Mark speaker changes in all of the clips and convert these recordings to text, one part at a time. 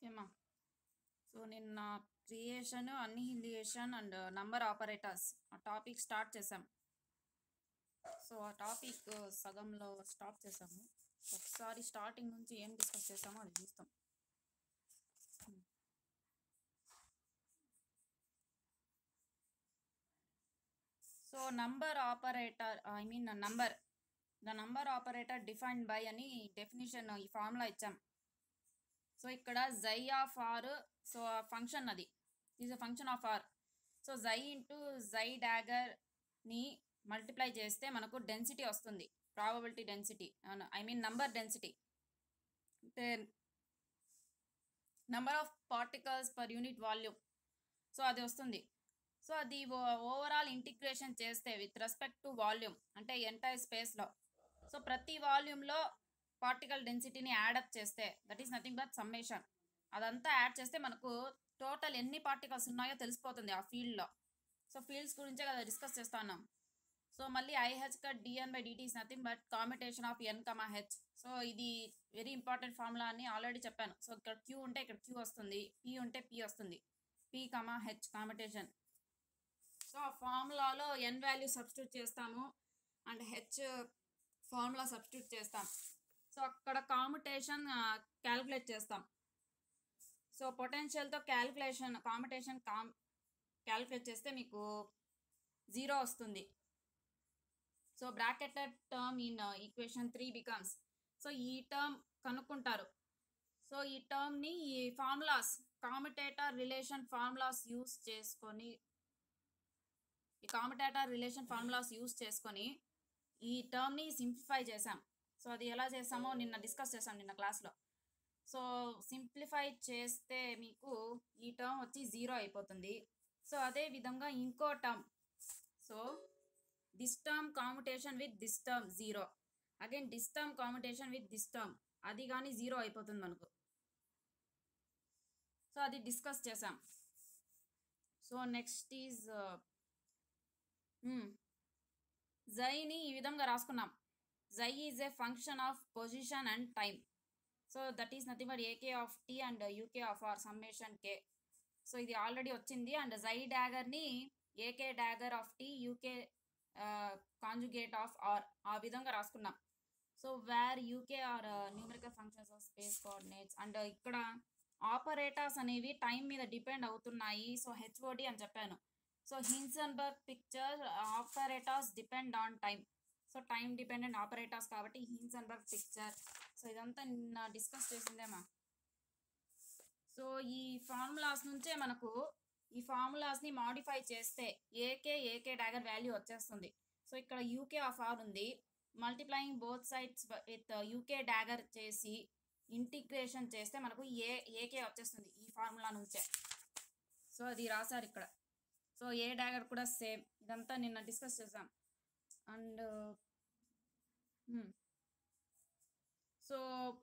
Speaker 1: ఏమా సో నిన్న creation annihilation and number operators ఆ టాపిక్ స్టార్ట్ చేసాం సో ఆ టాపిక్ సగంలో స్టాప్ చేసాము ఒకసారి స్టార్టింగ్ నుంచి ఏం డిస్కస్ చేసామో అది చూస్తాం so number operator I mean number the number operator defined by అని డెఫినేషన్ ఈ ఫార్ములా ఇచ్చాం సో ఇక్కడ జై ఆఫ్ ఆర్ సో ఫంక్షన్ అది is a function of R so జై ఇంటూ జై ని మల్టిప్లై చేస్తే మనకు డెన్సిటీ వస్తుంది probability density I mean number density అంటే number of particles per unit volume so అది వస్తుంది సో అది ఓవరాల్ ఇంటిగ్రేషన్ చేస్తే విత్ రెస్పెక్ట్ టు వాల్యూమ్ అంటే ఎంటైర్ స్పేస్లో సో ప్రతి వాల్యూమ్లో పార్టికల్ డెన్సిటీని యాడప్ చేస్తే that is nothing but summation అదంతా యాడ్ చేస్తే మనకు టోటల్ ఎన్ని పార్టికల్స్ ఉన్నాయో తెలిసిపోతుంది ఆ ఫీల్డ్లో సో ఫీల్డ్స్ గురించే కదా డిస్కస్ చేస్తా ఉన్నాం సో మళ్ళీ I H cut D N by D T is nothing but commutation of N comma H so ఇది వెరీ ఇంపార్టెంట్ ఫార్ములా అని ఆల్రెడీ చెప్పాను సో ఇక్కడ క్యూ ఉంటే ఇక్కడ క్యూ వస్తుంది పి ఉంటే పి వస్తుంది P comma H commutation so ఆ ఫార్ములాలో ఎన్ వాల్యూ సబ్స్టిట్యూట్ చేస్తాము అండ్ హెచ్ ఫార్ములా సబ్స్టిట్యూట్ చేస్తాం సో అక్కడ కాంపిటేషన్ క్యాలిక్యులేట్ చేస్తాం సో పొటెన్షియల్తో క్యాలిక్యులేషన్ కాంపిటేషన్ కామ్ క్యాలిక్యులేట్ చేస్తే మీకు జీరో వస్తుంది so bracketed term in equation three becomes so ఈ టర్మ్ కనుక్కుంటారు సో ఈ టర్మ్ని ఈ formulas commutator relation formulas use చేసుకొని ఈ కాంపిటేటర్ రిలేషన్ ఫార్ములాస్ యూస్ చేసుకొని ఈ టర్మ్ని సింప్లిఫై చేసాం సో అది ఎలా చేసామో నిన్న డిస్కస్ చేసాం నిన్న క్లాస్లో సో సింప్లిఫై చేస్తే మీకు ఈ టర్మ్ వచ్చి జీరో అయిపోతుంది సో అదే విధంగా ఇంకో term so this term commutation with this term zero again this term commutation with this term అది కానీ జీరో అయిపోతుంది మనకు సో అది డిస్కస్ చేసాం సో నెక్స్ట్ ఈజ్ జైని ఈ విధంగా రాసుకున్నాం జై is a function of position and time so that is nothing but A K of T and U K of R summation K so ఇది ఆల్రెడీ వచ్చింది అండ్ జై డాగర్ని A K dagger of T U K conjugate of R ఆ విధంగా రాసుకున్నాం so where U K are numerical functions of space coordinates and ఇక్కడ operators అనేవి time మీద డిపెండ్ అవుతున్నాయి సో హెచ్ఓడి అని చెప్పాను so Heisenberg picture operators depend on time so time dependent operators కాబట్టి హిన్సన్బర్గ్ పిక్చర్ సో ఇదంతా నిన్న డిస్కస్ చేసిందేమా సో ఈ ఫార్ములాస్ నుంచే మనకు ఈ ఫార్ములాస్ని మాడిఫై చేస్తే ఏకే ఏకే డాగర్ వాల్యూ వచ్చేస్తుంది సో ఇక్కడ యూకే ఆఫ్ ఆర్ ఉంది multiplying both sides with U K dagger చేసి ఇంటిగ్రేషన్ చేస్తే మనకు ఏ ఏకే వచ్చేస్తుంది ఈ ఫార్ములా నుంచే సో అది రాశారు ఇక్కడ సో ఏ డాగర్ కూడా సేమ్ ఇదంతా నిన్న డిస్కస్ చేసాం అండ్ సో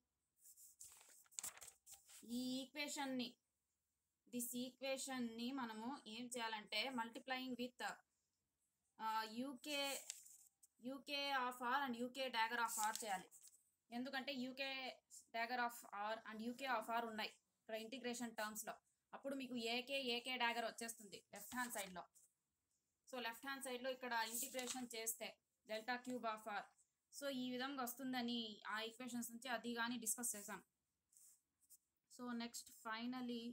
Speaker 1: ఈ ఈక్వేషన్ని దిస్ ఈక్వేషన్ని మనము ఏం చేయాలంటే multiplying with U K U K of R and U K dagger of R చేయాలి ఎందుకంటే U K dagger of R and U K of R ఉన్నాయి ఇక్కడ ఇంటిగ్రేషన్ టర్మ్స్లో అప్పుడు మీకు ఏకే ఏకే డాగర్ వచ్చేస్తుంది లెఫ్ట్ హ్యాండ్ సైడ్లో సో లెఫ్ట్ హ్యాండ్ సైడ్లో ఇక్కడ ఇంటిగ్రేషన్ చేస్తే delta cube of R so ఈ విధంగా వస్తుందని ఆ ఈక్వేషన్స్ నుంచి అది కానీ డిస్కస్ చేసాం సో నెక్స్ట్ ఫైనలీ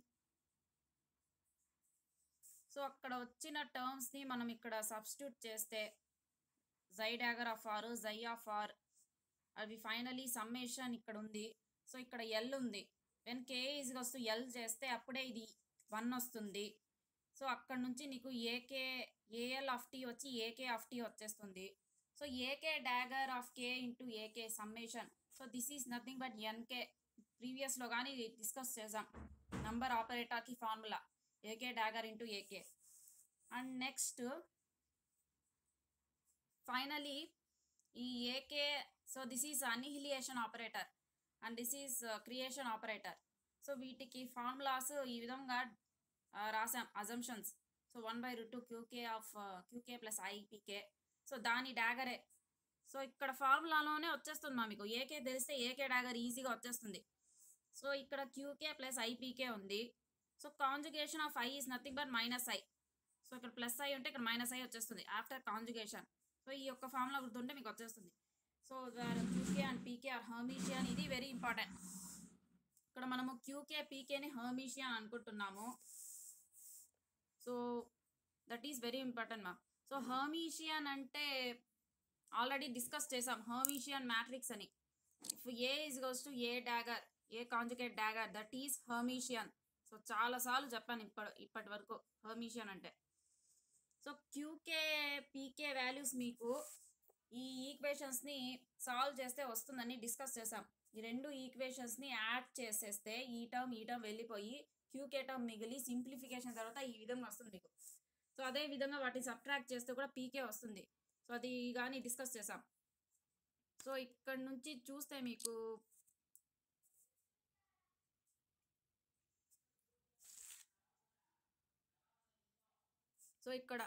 Speaker 1: సో అక్కడ వచ్చిన టర్మ్స్ని మనం ఇక్కడ సబ్స్టిట్యూట్ చేస్తే జై డాగర్ ఆఫ్ ఆర్ జై ఆఫ్ ఆర్ అవి ఫైనలీ సమ్మేషన్ ఇక్కడ ఉంది సో ఇక్కడ ఎల్ ఉంది వెన్ కే ఈజ్ వస్తూ ఎల్ చేస్తే అప్పుడే ఇది వన్ వస్తుంది సో అక్కడ నుంచి నీకు ఏకే ఏఎల్ ఆఫ్ టీ వచ్చి ఏకే ఆఫ్ టీ వచ్చేస్తుంది so AK dagger of K into A K summation so this is nothing but N K ప్రీవియస్లో కానీ డిస్కస్ చేసాం నంబర్ ఆపరేటర్కి formula A K dagger into A K and next finally ఈ A K so this is annihilation operator and this is creation operator so వీటికి formulas ఈ విధంగా రాసాం assumptions so one by root Q K of Q K plus I P K so దాని డాగరే so ఇక్కడ ఫార్ములాలోనే వచ్చేస్తుంది మా మీకు ఏకే తెలిస్తే ఏకే డాగర్ ఈజీగా వచ్చేస్తుంది సో ఇక్కడ క్యూకే ప్లస్ ఐపీకే ఉంది so conjugation of I is nothing but minus I so ఇక్కడ ప్లస్ ఐ ఉంటే ఇక్కడ మైనస్ ఐ వచ్చేస్తుంది ఆఫ్టర్ కాంజుగేషన్ సో ఈ యొక్క ఫార్ములా గుర్తుంటే మీకు వచ్చేస్తుంది so Q K and P K are Hermitian ఇది వెరీ ఇంపార్టెంట్ ఇక్కడ మనము క్యూకే పీకేని హర్మీషియన్ అనుకుంటున్నాము so that is very important మా సో హర్మీషియన్ అంటే ఆల్రెడీ డిస్కస్ చేసాం హర్మీషియన్ మ్యాట్రిక్స్ అని if A is goes to A dagger A కాంజుకేట్ Dagar that is Hermitian so చాలా సార్లు చెప్పాను ఇప్పటి ఇప్పటి వరకు హర్మీషియన్ అంటే సో క్యూకే పీకే వాల్యూస్ మీకు ఈ ఈక్వేషన్స్ని సాల్వ్ చేస్తే వస్తుందని డిస్కస్ చేసాం ఈ రెండు ఈక్వేషన్స్ని యాడ్ చేసేస్తే ఈ టర్మ్ ఈ టర్మ్ వెళ్ళిపోయి క్యూకే టర్మ్ మిగిలి సింప్లిఫికేషన్ తర్వాత ఈ విధంగా వస్తుంది మీకు సో అదే విధంగా వాటిని సబ్ట్రాక్ట్ చేస్తే కూడా పీకే వస్తుంది సో అది కానీ డిస్కస్ చేసాం సో ఇక్కడ నుంచి చూస్తే మీకు సో ఇక్కడ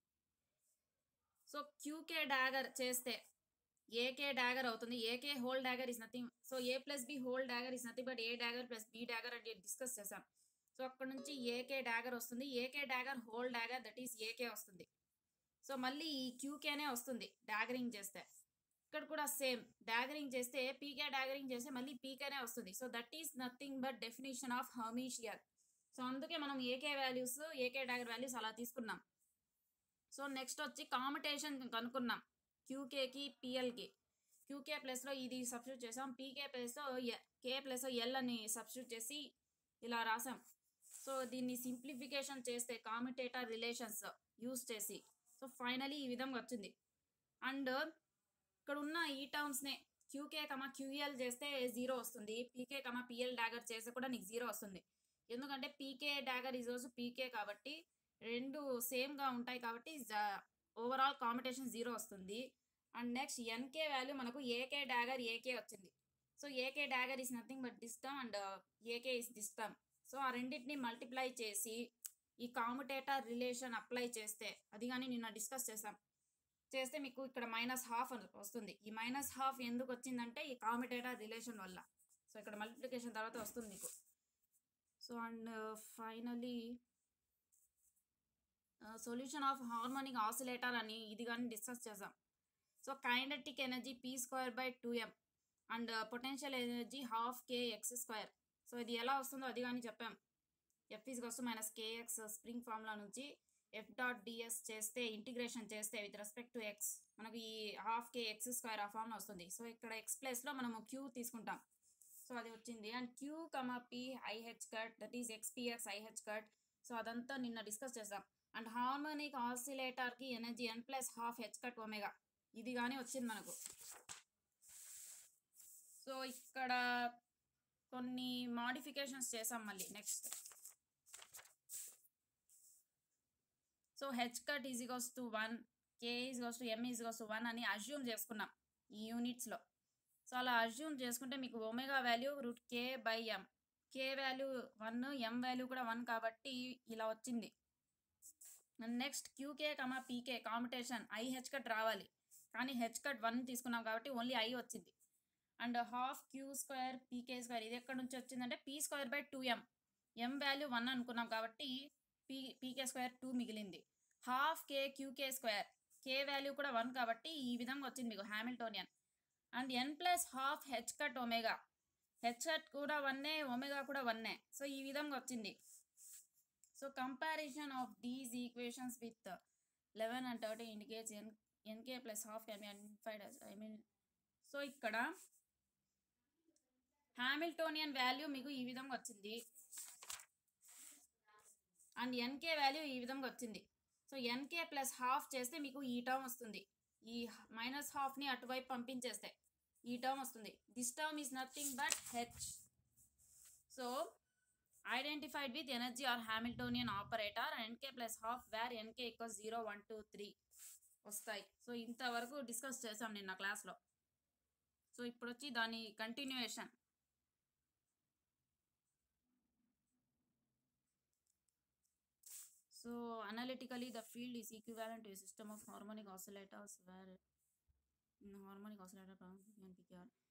Speaker 1: సో క్యూకే డాగర్ చేస్తే ఏకే డాగర్ అవుతుంది A K whole dagger is nothing so A plus B whole dagger is nothing but A dagger plus B dagger అని డిస్కస్ చేసాం సో అక్కడ నుంచి ఏకే డాగర్ వస్తుంది A K dagger whole dagger that is A K వస్తుంది so మళ్ళీ ఈ క్యూకేనే వస్తుంది డాగరింగ్ చేస్తే ఇక్కడ కూడా సేమ్ డాగరింగ్ చేస్తే పీకే డాగరింగ్ చేస్తే మళ్ళీ పీకేనే వస్తుంది so that is nothing but definition of Hermitian so అందుకే మనం A K values A K dagger values అలా తీసుకున్నాం సో నెక్స్ట్ వచ్చి కాంపిటేషన్ కనుక్కున్నాం క్యూకేకి పిఎల్కి క్యూకే ప్లస్లో ఇది సబ్స్టిట్యూట్ చేసాం పీకే ప్లస్లో కే ప్లస్ ఎల్ అని సబ్స్టిట్యూట్ చేసి ఇలా రాసాం సో దీన్ని సింప్లిఫికేషన్ చేస్తే కామిటేటర్ రిలేషన్స్ యూస్ చేసి సో ఫైనలీ ఈ విధంగా వచ్చింది అండ్ ఇక్కడ ఉన్న ఈ టర్మ్స్నే క్యూకే కమా క్యూఎల్ చేస్తే జీరో వస్తుంది పీకే కమా పిఎల్ డాగర్ చేస్తే కూడా నీకు జీరో వస్తుంది ఎందుకంటే PK dagger is also PK కాబట్టి రెండు సేమ్గా ఉంటాయి కాబట్టి ఓవరాల్ కాంపిటీషన్ జీరో వస్తుంది అండ్ నెక్స్ట్ ఎన్కే వాల్యూ మనకు ఏకే డాగర్ ఏకే వచ్చింది so AK dagger is nothing but this term and AK is this term so ఆ రెండింటిని మల్టిప్లై చేసి ఈ కాముటేటర్ రిలేషన్ అప్లై చేస్తే అది కానీ నిన్న డిస్కస్ చేసాం చేస్తే మీకు ఇక్కడ మైనస్ హాఫ్ వస్తుంది ఈ మైనస్ హాఫ్ ఎందుకు వచ్చిందంటే ఈ కాముటేటర్ రిలేషన్ వల్ల సో ఇక్కడ మల్టిప్లికేషన్ తర్వాత వస్తుంది మీకు so and finally solution of harmonic oscillator అని ఇది కానీ డిస్కస్ చేసాం so kinetic energy P square by two M and potential energy half K X square so ఇది ఎలా వస్తుందో అది కానీ చెప్పాం ఎఫ్ ఈజ్ వస్తూ మైనస్ కేఎక్స్ స్ప్రింగ్ ఫార్ములా నుంచి ఎఫ్ డాట్ డిఎస్ చేస్తే ఇంటిగ్రేషన్ చేస్తే విత్ రెస్పెక్ట్ టు ఎక్స్ మనకు ఈ హాఫ్ కే ఎక్స్ స్క్వేర్ ఆ ఫార్ములా వస్తుంది సో ఇక్కడ ఎక్స్ ప్లేస్లో మనము క్యూ తీసుకుంటాం సో అది వచ్చింది and Q comma P IH cut that is XPX IH cut so అదంతా నిన్న డిస్కస్ చేసాం అండ్ హార్మోనిక్ ఆసిలేటర్కి energy N plus half H cut omega ఇది కానీ వచ్చింది మనకు సో ఇక్కడ కొన్ని మాడిఫికేషన్స్ చేసాం మళ్ళీ next so H cut is goes to one K is goes to M is goes to one అని అజ్యూమ్ చేసుకున్నాం ఈ యూనిట్స్లో సో అలా అజ్యూమ్ చేసుకుంటే మీకు omega value root K by M K value one M value కూడా one కాబట్టి ఇలా వచ్చింది next QK comma PK competition I H cut రావాలి కానీ హెచ్ కట్ వన్ తీసుకున్నాం కాబట్టి ఓన్లీ ఐ వచ్చింది and half Q square PK square ఇది ఎక్కడి నుంచి వచ్చిందంటే P square by two M M value one అనుకున్నాం కాబట్టి పీ పీకే స్క్వేర్ టూ మిగిలింది half K QK square K value కూడా వన్ కాబట్టి ఈ విధంగా వచ్చింది మీకు Hamiltonian and N plus half H cut omega H cut కూడా వన్నే ఒమేగా కూడా వన్నే సో ఈ విధంగా వచ్చింది so comparison of these equations with eleven and thirty indicates N NK plus half can be identified I mean so ఇక్కడ Hamiltonian value మీకు ఈ విధంగా వచ్చింది అండ్ ఎన్కే వాల్యూ ఈ విధంగా వచ్చింది సో ఎన్కే ప్లస్ హాఫ్ చేస్తే మీకు ఈ టర్మ్ వస్తుంది ఈ మైనస్ హాఫ్ని అటువైపు పంపించేస్తే ఈ టర్మ్ వస్తుంది this term is nothing but H so identified with energy or Hamiltonian operator NK plus half where NK equal zero one two three వస్తాయి సో ఇంతవరకు డిస్కస్ చేసాం నిన్న క్లాస్లో సో ఇప్పుడు వచ్చి దాని continuation So analytically, the field is equivalent to a system of harmonic oscillators where in harmonic oscillator and PKR.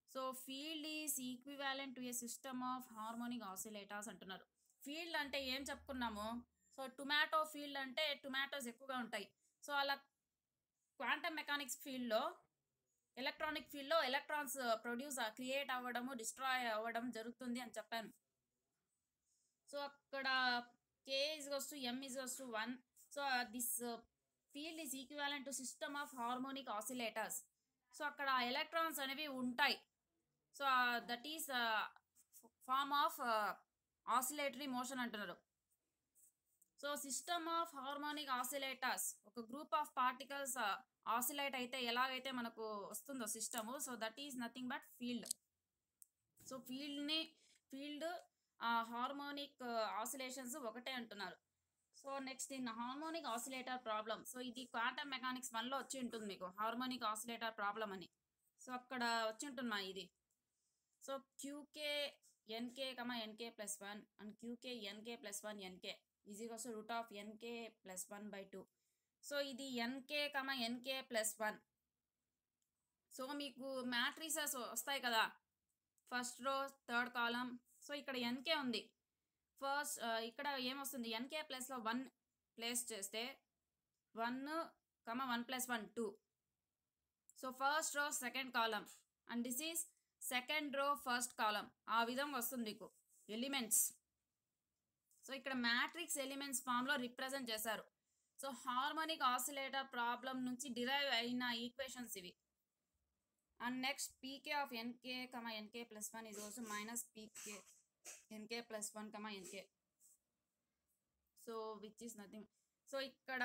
Speaker 1: So field is equivalent to a system of harmonic oscillators అంటున్నారు field అంటే ఏం చెప్పుకున్నాము so tomato field అంటే tomatoes ఎక్కువగా ఉంటాయి so అలా quantum mechanics ఫీల్డ్లో electronic ఫీల్డ్లో ఎలక్ట్రాన్స్ ప్రొడ్యూస్ క్రియేట్ అవ్వడము డిస్ట్రాయ్ అవ్వడం జరుగుతుంది అని చెప్పాను సో అక్కడ K is goes to M is goes to one so this field is equivalent to system of harmonic oscillators so అక్కడ ఎలక్ట్రాన్స్ అనేవి ఉంటాయి so that is form of oscillatory motion అంటున్నారు so system of harmonic oscillators ఒక group of particles oscillate అయితే ఎలాగైతే మనకు వస్తుందో system so that is nothing but field so ఫీల్డ్ని ఫీల్డ్ హార్మోనిక్ ఆసిలేషన్స్ ఒకటే అంటున్నారు so next in harmonic oscillator problem so ఇది క్వాంటమ్ మెకానిక్స్ వన్లో వచ్చి ఉంటుంది మీకు హార్మోనిక్ ఆసిలేటర్ ప్రాబ్లం అని సో అక్కడ వచ్చి ఉంటుంది మా ఇది so QK NK comma NK plus one and QK NK plus one NK easy కోసం root of NK plus one by two so ఇది NK comma NK plus one so మీకు matrices వస్తాయి కదా first row third column so ఇక్కడ NK ఉంది first ఇక్కడ ఏమొస్తుంది NK ప్లస్లో వన్ ప్లేస్ చేస్తే one comma one plus one two so first row second column and this is second row first column ఆ విధంగా వస్తుంది మీకు ఎలిమెంట్స్ సో ఇక్కడ మ్యాట్రిక్స్ ఎలిమెంట్స్ ఫామ్లో రిప్రజెంట్ చేశారు సో హార్మోనిక్ ఆసిలేటర్ ప్రాబ్లం నుంచి డిరైవ్ అయిన ఈక్వేషన్స్ ఇవి and next PK of NK comma NK plus one is also minus PK NK plus one comma NK so which is nothing so ఇక్కడ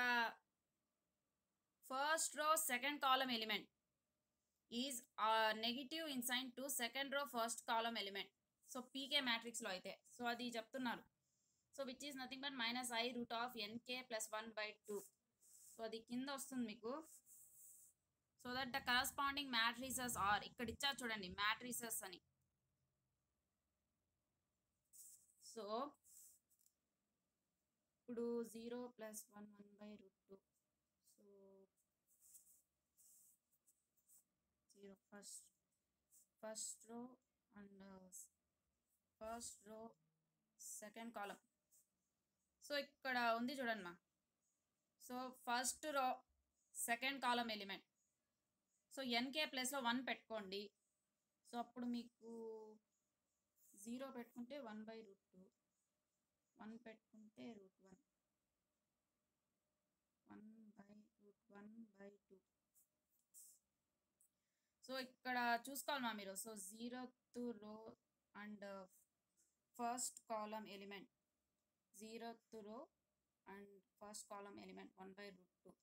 Speaker 1: first row second column element is negative in sign to second row first column element so PK మ్యాట్రిక్స్లో అయితే so అది చెప్తున్నారు so which is nothing but minus I root of NK plus one by two so అది కింద వస్తుంది మీకు so that the corresponding matrices are ఇక్కడ ఇచ్చారు చూడండి మ్యాట్రిసెస్ అని సో ఇప్పుడు zero plus one one by root two so zero first first row and first row second column so ఇక్కడ ఉంది చూడండి మా so first row second column element so NK ప్లేస్లో వన్ పెట్టుకోండి సో అప్పుడు మీకు జీరో పెట్టుకుంటే one by root two one పెట్టుకుంటే root one one by root one by two so ఇక్కడ చూసుకోవాలి మా మీరు so zero to row and first column element zero to row and first column element one by root two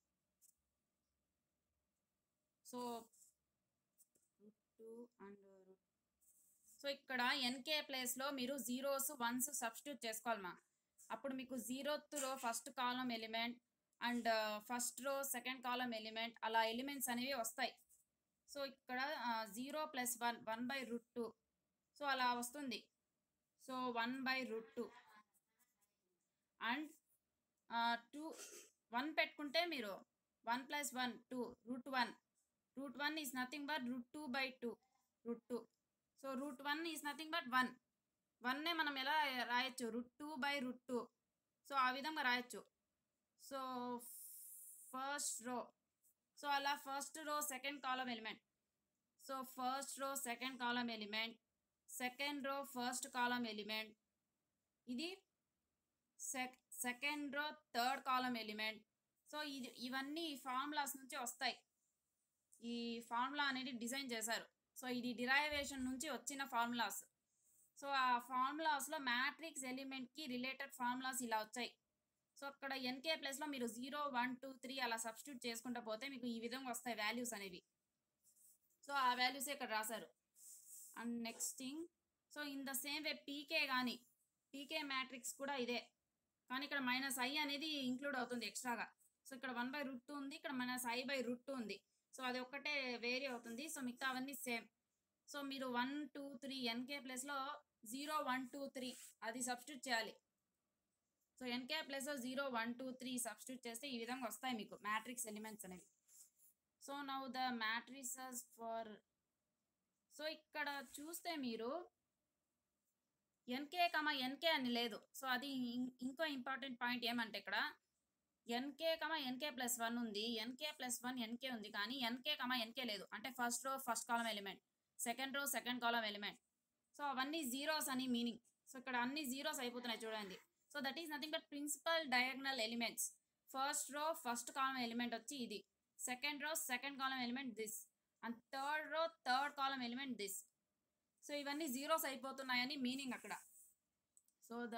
Speaker 1: so root two and root so ఇక్కడ NK ప్లేస్లో మీరు zeros once substitute చేసుకోవాలి మా అప్పుడు మీకు zero row first column element and first row second column element అలా elements అనేవి వస్తాయి సో ఇక్కడ zero plus one one by root two so అలా వస్తుంది so one by root two and two one పెట్టుకుంటే మీరు one plus one two root one root one is nothing but root two by two root two so root one is nothing but one వన్నే మనం ఎలా రాయొచ్చు root two by root two so ఆ విధంగా రాయొచ్చు so first row so అలా first row second column element so first row second column element second row first column element ఇది sec second row third column element so ఇది ఇవన్నీ formulas నుంచి వస్తాయి ఈ ఫార్ములా అనేది డిజైన్ చేశారు సో ఇది డిరైవేషన్ నుంచి వచ్చిన ఫార్ములాస్ సో ఆ ఫార్ములాస్లో మ్యాట్రిక్స్ ఎలిమెంట్కి రిలేటెడ్ ఫార్ములాస్ ఇలా వచ్చాయి సో అక్కడ ఎన్కే ప్లస్లో మీరు జీరో వన్ టూ త్రీ అలా సబ్స్టిట్యూట్ చేసుకుంటూ పోతే మీకు ఈ విధంగా వస్తాయి వాల్యూస్ అనేవి సో ఆ వాల్యూస్ ఇక్కడ రాశారు and next thing so in the same way PK కానీ పీకే మ్యాట్రిక్స్ కూడా ఇదే కానీ ఇక్కడ మైనస్ ఐ అనేది ఇంక్లూడ్ అవుతుంది ఎక్స్ట్రాగా సో ఇక్కడ వన్ బై రూట్ టూ ఉంది ఇక్కడ minus I by root two ఉంది సో అది ఒక్కటే వేరీ అవుతుంది సో మిగతా అవన్నీ సేమ్ సో మీరు వన్ టూ త్రీ ఎన్కే ప్లస్లో జీరో వన్ టూ త్రీ అది సబ్స్టిట్యూట్ చేయాలి సో ఎన్కే ప్లస్లో zero one two three substitute చేస్తే ఈ విధంగా వస్తాయి మీకు మ్యాట్రిక్స్ ఎలిమెంట్స్ అనేవి so now the matrices for so ఇక్కడ చూస్తే మీరు ఎన్కే కమ ఎన్కే అని లేదు సో అది ఇం- ఇంకో ఇంపార్టెంట్ పాయింట్ ఏమంటే ఇక్కడ NK comma NK plus one ఉంది ఎన్కే ప్లస్ వన్ ఎన్కే ఉంది కానీ ఎన్కే కమ ఎన్కే లేదు అంటే first row first column element second row second column element so అవన్నీ జీరోస్ అని మీనింగ్ సో ఇక్కడ అన్ని జీరోస్ అయిపోతున్నాయి చూడండి so that is nothing but principal diagonal elements first row first column element వచ్చి ఇది second row second column element this and third row third column element this so ఇవన్నీ zeros అయిపోతున్నాయని meaning అక్కడ so the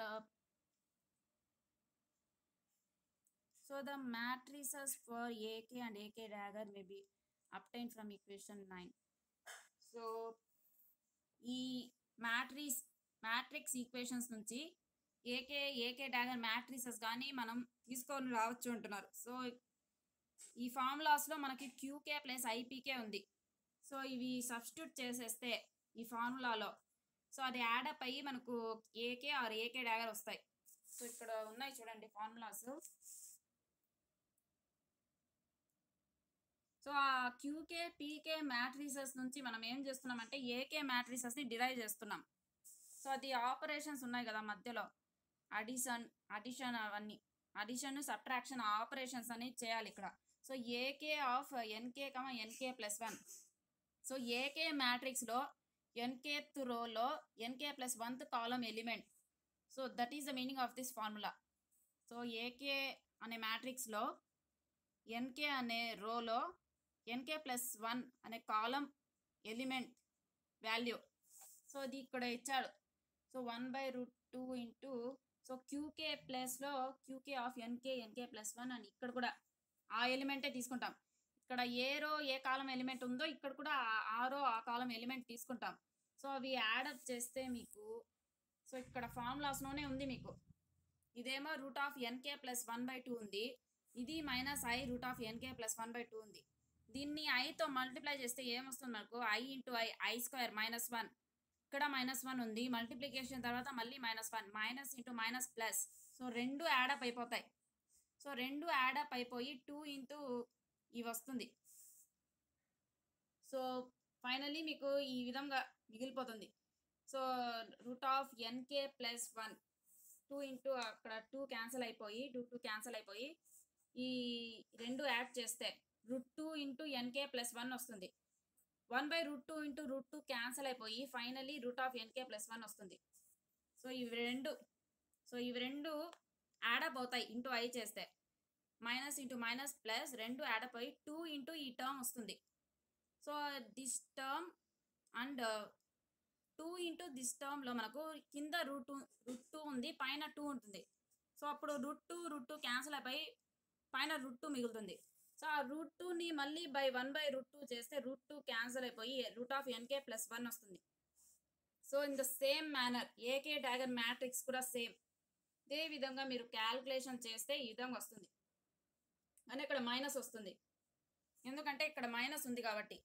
Speaker 1: so the matrices for AK and AK dagger may be obtained from equation nine so ఈ matrix matrix equations నుంచి AK AK dagger matrices కానీ మనం తీసుకొని రావచ్చు అంటున్నారు సో ఈ ఫార్ములాస్లో మనకి క్యూకే ప్లస్ ఐపీకే ఉంది సో ఇవి సబ్స్టిట్యూట్ చేసేస్తే ఈ ఫార్ములాలో సో అది యాడప్ అయ్యి మనకు ఏకే ఆర్ ఏకే డాగర్ వస్తాయి సో ఇక్కడ ఉన్నాయి చూడండి ఫార్ములాస్ సో ఆ క్యూకే పీకే మ్యాట్రిసెస్ నుంచి మనం ఏం చేస్తున్నామంటే ఏకే మ్యాట్రిసెస్ని డిరైవ్ చేస్తున్నాం సో అది ఆపరేషన్స్ ఉన్నాయి కదా మధ్యలో అడిషన్ అడిషన్ అవన్నీ అడిషన్ సబ్ట్రాక్షన్ ఆపరేషన్స్ అని చేయాలి ఇక్కడ so AK of NK comma NK plus one so AK మ్యాట్రిక్స్లో ఎన్కేత్ రోలో NK plus oneth column element so that is the meaning of this formula so AK అనే మ్యాట్రిక్స్లో NK అనే రోలో ఎన్కే ప్లస్ వన్ అనే కాలం ఎలిమెంట్ వాల్యూ సో ఇది ఇక్కడ ఇచ్చాడు so one by root two into so QK ప్లస్లో QK of NK NK plus one అని ఇక్కడ కూడా ఆ ఎలిమెంటే తీసుకుంటాం ఇక్కడ ఏ రో ఏ కాలం ఎలిమెంట్ ఉందో ఇక్కడ కూడా ఆ- ఆ రో ఆ కాలం ఎలిమెంట్ తీసుకుంటాం సో అవి యాడప్ చేస్తే మీకు సో ఇక్కడ ఫార్ములాస్లోనే ఉంది మీకు ఇదేమో root of NK plus one by two ఉంది ఇది minus I root of NK plus one by two ఉంది దీన్ని ఐతో మల్టిప్లై చేస్తే ఏమొస్తుంది మనకు I into I I square minus one ఇక్కడ మైనస్ వన్ ఉంది మల్టిప్లికేషన్ తర్వాత మళ్ళీ minus one minus into minus plus so రెండు యాడప్ అయిపోతాయి సో రెండు యాడప్ అయిపోయి టూ ఇంటూ ఇవి వస్తుంది సో ఫైనల్లీ మీకు ఈ విధంగా మిగిలిపోతుంది so root of NK plus one two into అక్కడ టూ క్యాన్సిల్ అయిపోయి టూ టూ క్యాన్సిల్ అయిపోయి ఈ రెండు యాడ్ చేస్తే root two into n k plus one వస్తుంది one by root two into root two cancel అయిపోయి finally root of NK plus one వస్తుంది so ఇవి రెండు సో ఇవి రెండు యాడప్ అవుతాయి ఇంటూ ఐ చేస్తే మైనస్ ఇంటూ మైనస్ ప్లస్ రెండు యాడప్ అయ్యి టూ ఇంటూ ఈ టర్మ్ వస్తుంది so this term and two into this టర్మ్లో మనకు కింద రూట్ రూట్ టూ ఉంది పైన టూ ఉంటుంది సో అప్పుడు root two root two cancel అయిపోయి పైన రూట్ టూ మిగులుతుంది సో ఆ రూట్ టూని మళ్ళీ by one by root two చేస్తే రూట్ టూ క్యాన్సిల్ అయిపోయి root of NK plus one వస్తుంది so in the same manner a k dagger matrix కూడా సేమ్ ఇదే విధంగా మీరు క్యాల్కులేషన్ చేస్తే ఈ విధంగా వస్తుంది అని ఇక్కడ మైనస్ వస్తుంది ఎందుకంటే ఇక్కడ మైనస్ ఉంది కాబట్టి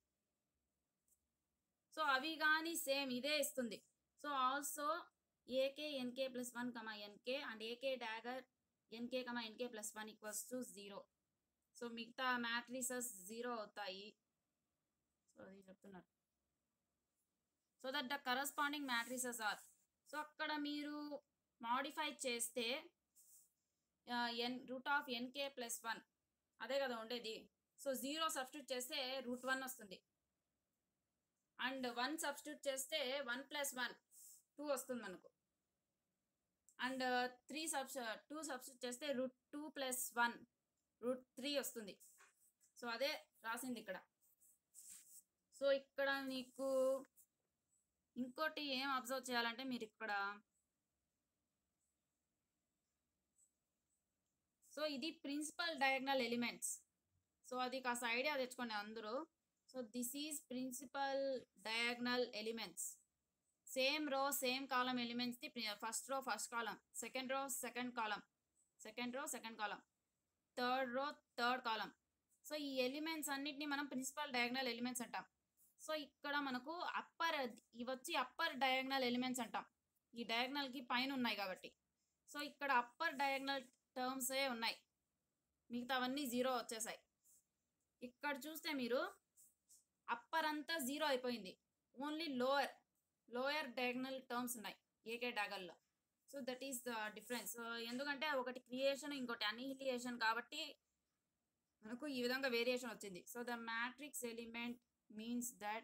Speaker 1: సో అవి కానీ సేమ్ ఇదే ఇస్తుంది so also a k n k plus one comma n k and AK dagger n k comma NK plus one equals to zero so మిగతా మ్యాట్రిసెస్ జీరో అవుతాయి సో అది చెప్తున్నారు so that the corresponding matrices are so అక్కడ మీరు modify చేస్తే n root of NK plus one అదే కదా ఉండేది సో జీరో సబ్స్టిట్యూట్ చేస్తే రూట్ వన్ వస్తుంది అండ్ వన్ సబ్స్టిట్యూట్ చేస్తే వన్ ప్లస్ వన్ టూ వస్తుంది మనకు and three subs two substitute చేస్తే root two plus one root three వస్తుంది సో అదే రాసింది ఇక్కడ సో ఇక్కడ మీకు ఇంకోటి ఏం అబ్జర్వ్ చేయాలంటే మీరు ఇక్కడ సో ఇది ప్రిన్సిపల్ డయాగ్నల్ ఎలిమెంట్స్ సో అది కాస్త ఐడియా తెచ్చుకోండి అందరూ so this is principal diagonal elements same row same column ఎలిమెంట్స్ది first row first column second row second column second row second column third row third column so ఈ elements అన్నిటిని మనం principal diagonal elements అంటాం so ఇక్కడ మనకు upper ఇవి వచ్చి upper diagonal elements అంటాం ఈ డయాగ్నల్కి పైన ఉన్నాయి కాబట్టి సో ఇక్కడ అప్పర్ డయాగ్నల్ టర్మ్సే ఉన్నాయి మిగతావన్నీ జీరో వచ్చేసాయి ఇక్కడ చూస్తే మీరు అప్పర్ అంతా జీరో అయిపోయింది only lower lower diagonal terms ఉన్నాయి ఏకే డాగర్లో so that is the difference ఎందుకంటే ఒకటి క్రియేషన్ ఇంకోటి అనిహిలియేషన్ కాబట్టి మనకు ఈ విధంగా వేరియేషన్ వచ్చింది so the matrix element means that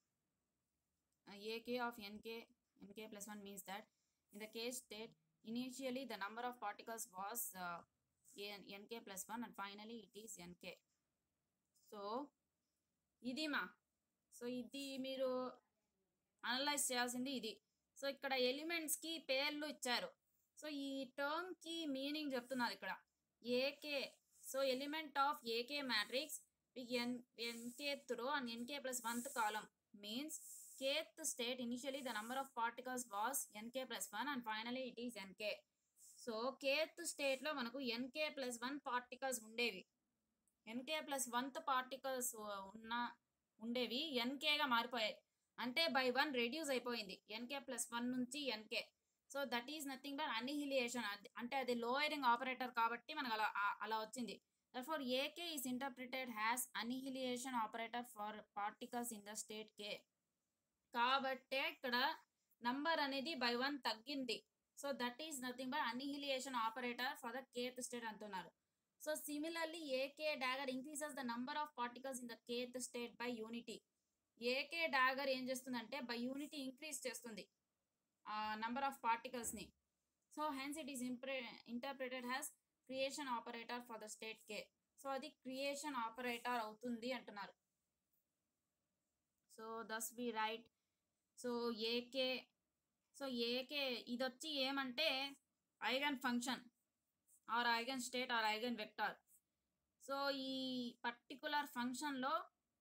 Speaker 1: AK of nk nk plus 1 means that in the case state initially the number of particles was uh, n- nk plus 1 and finally it is nk so ఇది మా so ఇది మీరు analyse చేయాల్సింది ఇది so ఇక్కడ ఎలిమెంట్స్కి పేర్లు ఇచ్చారు so ఈ టర్మ్కి మీనింగ్ చెప్తున్నారు ఇక్కడ a k so element of a k matrix n n kth row and n k plus oneth column means kth state initially the number of particles was nk plus 1 and finally it is nk so kth state లో మనకు nk plus 1 particles ఉండేవి nk plus 1th particles ఉన్న ఉండేవి nk గా మారిపోయాయి అంటే by one reduce అయిపోయింది nk plus one నుంచి nk so that is nothing but annihilation అంటే అది లోయరింగ్ ఆపరేటర్ కాబట్టి మనకు అలా ఆ- అలా వచ్చింది therefore ak is interpreted as annihilation operator for particles in the state k కాబట్టే ఇక్కడ నంబర్ అనేది బై వన్ తగ్గింది so that is nothing by annihilation operator for the kth state అంటున్నారు so similarly a k dagger increases the number of particles in the kth state by unity a k dagger ఏం చేస్తుందంటే by unity increase చేస్తుంది ఆ number of పార్టికల్స్ని so hence it is ఇంప్రే interpreted has creation operator for the state k so అది creation operator అవుతుంది అంటున్నారు so thus we write so AK so a k ఇది వచ్చి ఏమంటే eigen function or eigen state or eigen vector so ఈ particular ఫంక్షన్లో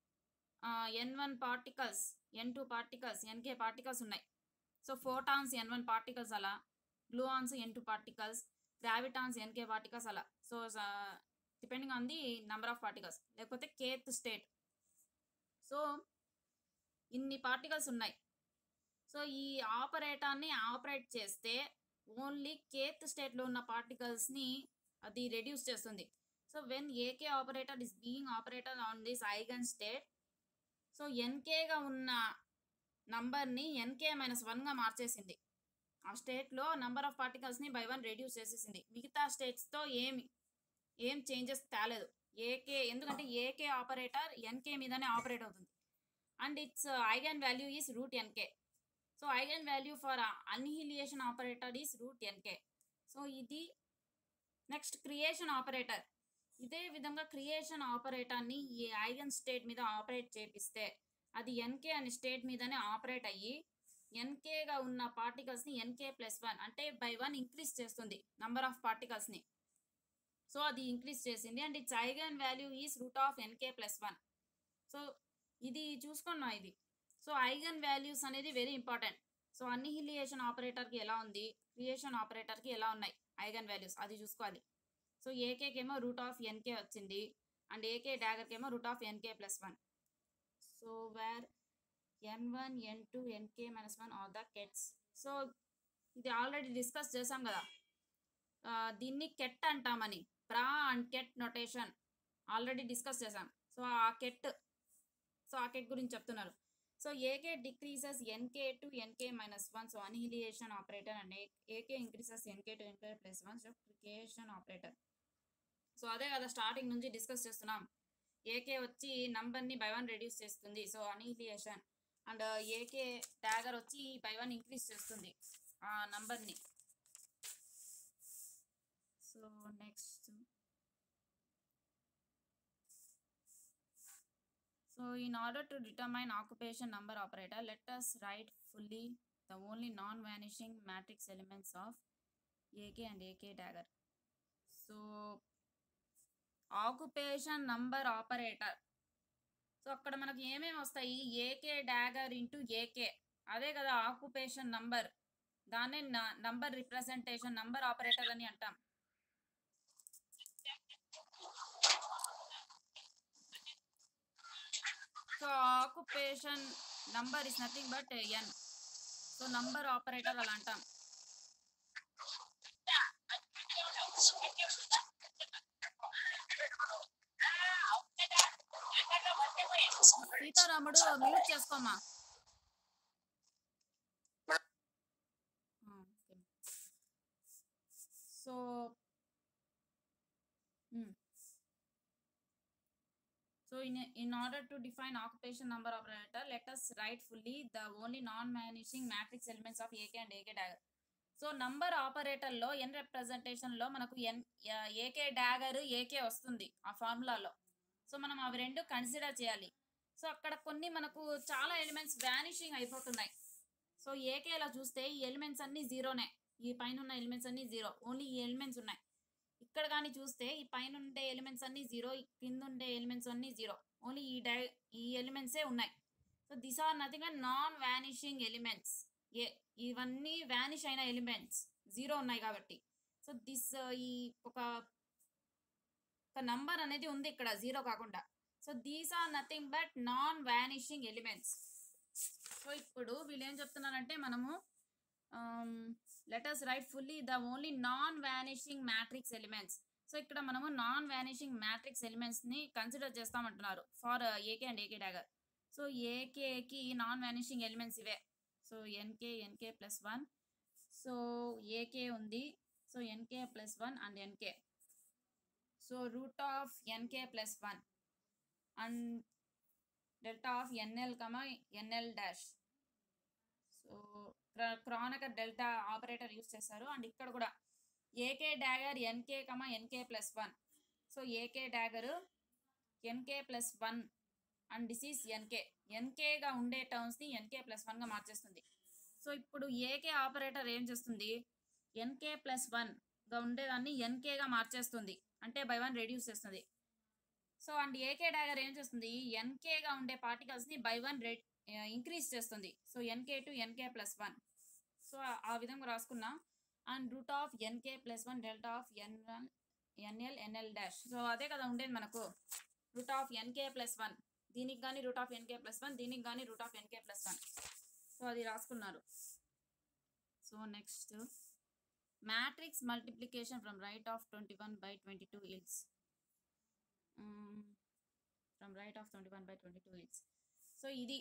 Speaker 1: n one particles n two particles n k particles ఉన్నాయి so photons n one particles అలా gluons n two particles gravitons n k particles అలా so depending on the number of particles లేకపోతే kth state so ఇన్ని particles ఉన్నాయి so ఈ ఆపరేటాన్ని operate చేస్తే only kth స్టేట్లో ఉన్న పార్టికల్స్ని అది రెడ్యూస్ చేస్తుంది so when AK operator is being operator on this eigen state so ఎన్కేగా ఉన్న నంబర్ని ఎన్కే మైనస్ వన్గా మార్చేసింది ఆ స్టేట్లో నంబర్ ఆఫ్ పార్టికల్స్ని బై వన్ రెడ్యూస్ చేసేసింది మిగతా స్టేట్స్తో ఏమి ఏం చేంజెస్ తేలేదు ఏకే ఎందుకంటే ఏకే ఆపరేటర్ ఎన్కే మీదనే ఆపరేట్ అవుతుంది and its eigen value is root n k so eigen value for annihilation operator is root n k so ఇది నెక్స్ట్ క్రియేషన్ ఆపరేటర్ ఇదే విధంగా క్రియేషన్ ఆపరేటర్ని ఈ ఐగన్ స్టేట్ మీద ఆపరేట్ చేపిస్తే అది ఎన్కే అనే స్టేట్ మీదనే ఆపరేట్ అయ్యి ఎన్కేగా ఉన్న పార్టికల్స్ని ఎన్కే ప్లస్ వన్ అంటే బై వన్ ఇంక్రీజ్ చేస్తుంది నంబర్ ఆఫ్ పార్టికల్స్ని సో అది ఇంక్రీజ్ చేసింది and its eigen value is root of NK plus one so ఇది చూసుకున్నాం ఇది సో ఐగన్ వాల్యూస్ అనేది వెరీ ఇంపార్టెంట్ సో అన్నిహిలియేషన్ ఆపరేటర్కి ఎలా ఉంది క్రియేషన్ ఆపరేటర్కి ఎలా ఉన్నాయి ఐగన్ వాల్యూస్ అది చూసుకోవాలి సో ఏకేకేమో రూట్ ఆఫ్ ఎన్కే వచ్చింది అండ్ ఏకే డాగర్కేమో root of NK plus one so where n one n two n k minus one are the kets so ఇది ఆల్రెడీ డిస్కస్ చేసాం కదా ఆ, దీన్ని కెట్ అంటామని bra and ket notation already discuss చేసాం so ఆ కెట్ సో ఆ కెట్ గురించి చెప్తున్నారు so a k decreases n k to n k minus one so annihilation operator and a k increases NK to n k plus one so creation operator so అదే కదా starting నుంచి discuss చేస్తున్నాం a k వచ్చి నంబర్ని బై వన్ రెడ్యూస్ చేస్తుంది so annihilation and AK dagger వచ్చి by one increase చేస్తుంది ఆ నంబర్ని so next So in order to determine occupation number operator, let us write fully the only non-vanishing matrix elements of AK and AK dagger. So occupation number operator so అక్కడ మనకు ఏమేమి వస్తాయి AK dagger into a k అదే కదా occupation number దాన్నే number representation number operator అని అంటాం so occupation number is nothing but n so number operator అలా అంటాం సీతారాముడు మ్యూట్ చేసుకోమా so So in, in order to define occupation number operator, let us write fully the only non-vanishing matrix elements of AK and AK dagger. So number ఆపరేటర్లో n రిప్రజెంటేషన్లో మనకు n AK dagger AK వస్తుంది ఆ ఫార్ములాలో so మనం అవి రెండు consider చేయాలి so అక్కడ కొన్ని మనకు చాలా ఎలిమెంట్స్ వ్యానిషింగ్ అయిపోతున్నాయి సో ఏకేలో చూస్తే ఈ ఎలిమెంట్స్ అన్ని జీరోనే ఈ పైన ఉన్న ఎలిమెంట్స్ అన్ని జీరో ఓన్లీ ఈ ఎలిమెంట్స్ ఉన్నాయి ఇక్కడ కానీ చూస్తే ఈ పైన ఉండే ఎలిమెంట్స్ అన్ని జీరో కింద ఉండే ఎలిమెంట్స్ అన్ని జీరో ఓన్లీ ఈ డై ఈ ఎలిమెంట్సే ఉన్నాయి so this are nothing and non vanishing elements ఏ ఇవన్నీ వ్యానిష్ అయిన ఎలిమెంట్స్ జీరో ఉన్నాయి కాబట్టి సో దిస్ ఈ ఒక ఒక నంబర్ అనేది ఉంది ఇక్కడ జీరో కాకుండా so these are nothing but non vanishing elements so ఇప్పుడు వీళ్ళు ఏం చెప్తున్నారంటే మనము letters write fully the only non vanishing matrix elements so ఇక్కడ మనము నాన్ వ్యానిషింగ్ మ్యాట్రిక్స్ ఎలిమెంట్స్ ని కన్సిడర్ చేస్తామంటున్నారు for AK and AK dagger so ఏకేకి నాన్ వ్యానిషింగ్ ఎలిమెంట్స్ ఇవే so n k NK plus one so a k ఉంది so n k plus one and n k so root of NK plus one and delta of n l comma n l dash so Kronecker delta operator use చేస్తారు and ఇక్కడ కూడా a k dagger n k comma NK plus one so AK dagger n k plus one and decrease n k ఎన్కేగా ఉండే టర్మ్స్ని NK plus వన్గా మార్చేస్తుంది so ఇప్పుడు AK operator ఏం చేస్తుంది ఎన్కే ప్లస్ వన్గా ఉండేదాన్ని ఎన్కేగా మార్చేస్తుంది అంటే బై వన్ రెడ్యూస్ చేస్తుంది సో అండ్ ఏకే డాగర్ ఏం చేస్తుంది ఎన్కేగా ఉండే పార్టికల్స్ని బై వన్ రెడ్ ఇంక్రీజ్ చేస్తుంది so n k to n k plus one so ఆ విధంగా రాసుకున్నాం and root of NK plus one delta of n n l n l dash so అదే కదా ఉండేది మనకు root of NK plus one దీనికి కానీ root of NK plus one దీనికి కానీ root of NK plus one so అది రాసుకున్నారు so next matrix multiplication from right of twenty one by twenty two ఇల్స్ from right of twenty one by twenty two ఇల్స్ so ఇది